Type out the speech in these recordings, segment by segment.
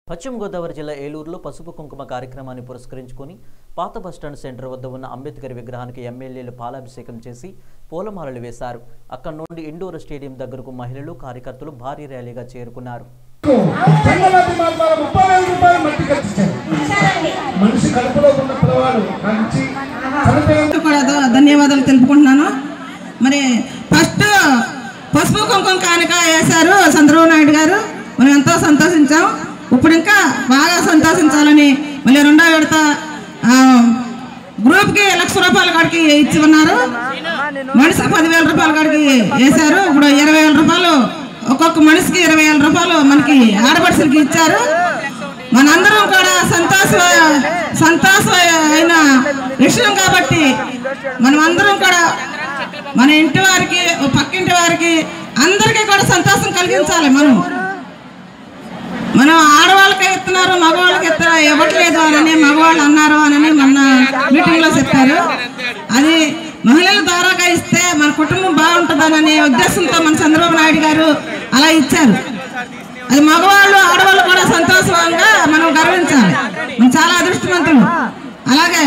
పశ్చిమ గోదావరి జిల్లా ఏలూరులో పసుపు కుంకుమ కార్యక్రమాన్ని పురస్కరించుకొని పాత బస్టాండ్ సెంటర్ వద్ద ఉన్న అంబేద్కర్ విగ్రహానికి ఎమ్మెల్యేలు పాలాభిషేకం చేసి పూలమాలలు వేశారు అక్కడి నుండి ఇండోర్ స్టేడియం దగ్గరకు మహిళలు కార్యకర్తలు భారీ ర్యాలీగా చేరుకున్నారు చంద్రబాబు మాట్లాడ ముప్పై వేల రూపాయలు మట్టి ఖర్చించారు మనిషి కడుపులో ఉన్న పిల్లవాడు కంచి చనిపోయిన అందరికీ కూడా ధ- ధన్యవాదాలు తెలుపుకుంటున్నాను మరి ఫస్ట్ పసుపు కుంకుమ కానుక వేశారు చంద్రబాబు నాయుడు గారు మనం ఎంతో సంతోషించాం ఇప్పుడు ఇంకా బాగా సంతోషించాలని మళ్ళీ రెండో విడత ఆ, గ్రూప్కి లక్ష రూపాయల కాడికి ఇచ్చి ఉన్నారు మనిషికి పదివేల రూపాయల కాడికి వేశారు ఇప్పుడు ఇరవై వేల రూపాయలు ఒక్కొక్క మనిషికి ఇరవై వేల రూపాయలు మనకి ఆడపడుచులకి ఇచ్చారు మనందరం కూడా సంతోష సంతోష అయిన విషయం కాబట్టి మనం అందరం కూడా మన ఇంటి వారికి ఓ పక్కింటి వారికి అందరికీ కూడా సంతోషం కలిగించాలి మనం మనం ఆడవాళ్ళకి ఇస్తున్నారు మగవాళ్ళకి ఇస్తున్నారు ఇవ్వట్లేదు అని మగవాళ్ళు అన్నారు అని మొన్న మీటింగ్ లో చెప్పారు అది మహిళల ద్వారాగా ఇస్తే మన కుటుంబం బాగుంటుందనే ఉద్దేశంతో మన చంద్రబాబు నాయుడు గారు అలా ఇచ్చారు అది మగవాళ్ళు ఆడవాళ్ళు కూడా సంతోషంగా మనం గర్వించాలి మనం చాలా అదృష్టవంతులు అలాగే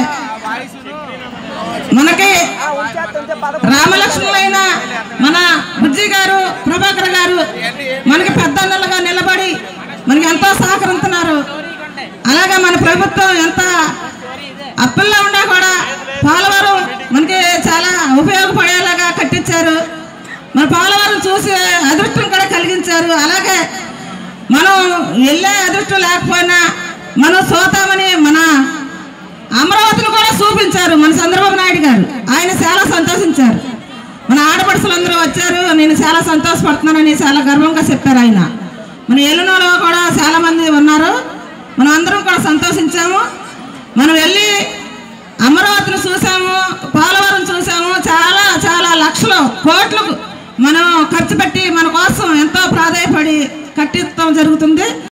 మనకి రామలక్ష్మణులైన మన బుజ్జి గారు ప్రభాకర్ గారు మనకి పెద్దన్నలుగా నిలబడి మనకి ఎంతో సహకరిస్తున్నారు అలాగే మన ప్రభుత్వం ఎంత అప్పుల్లో ఉన్నా కూడా పోలవరం మనకి చాలా ఉపయోగపడేలాగా కట్టించారు మన పోలవరం చూసి అదృష్టం కూడా కలిగించారు అలాగే మనం వెళ్ళే అదృష్టం లేకపోయినా మనం చూతామని మన అమరావతిని కూడా చూపించారు మన చంద్రబాబు నాయుడు గారు ఆయన చాలా సంతోషించారు మన ఆడపడుచులందరూ వచ్చారు నేను చాలా సంతోషపడుతున్నానని చాలా గర్వంగా చెప్పారు ఆయన మన ఎల్లునలో కూడా చాలా మంది ఉన్నారు మనం అందరం కూడా సంతోషించాము మనం వెళ్ళి అమరావతిని చూసాము పోలవరం చూసాము చాలా చాలా లక్షలు కోట్లు మనం ఖర్చు పెట్టి మన కోసం ఎంతో ప్రాధాయపడి కట్టించడం జరుగుతుంది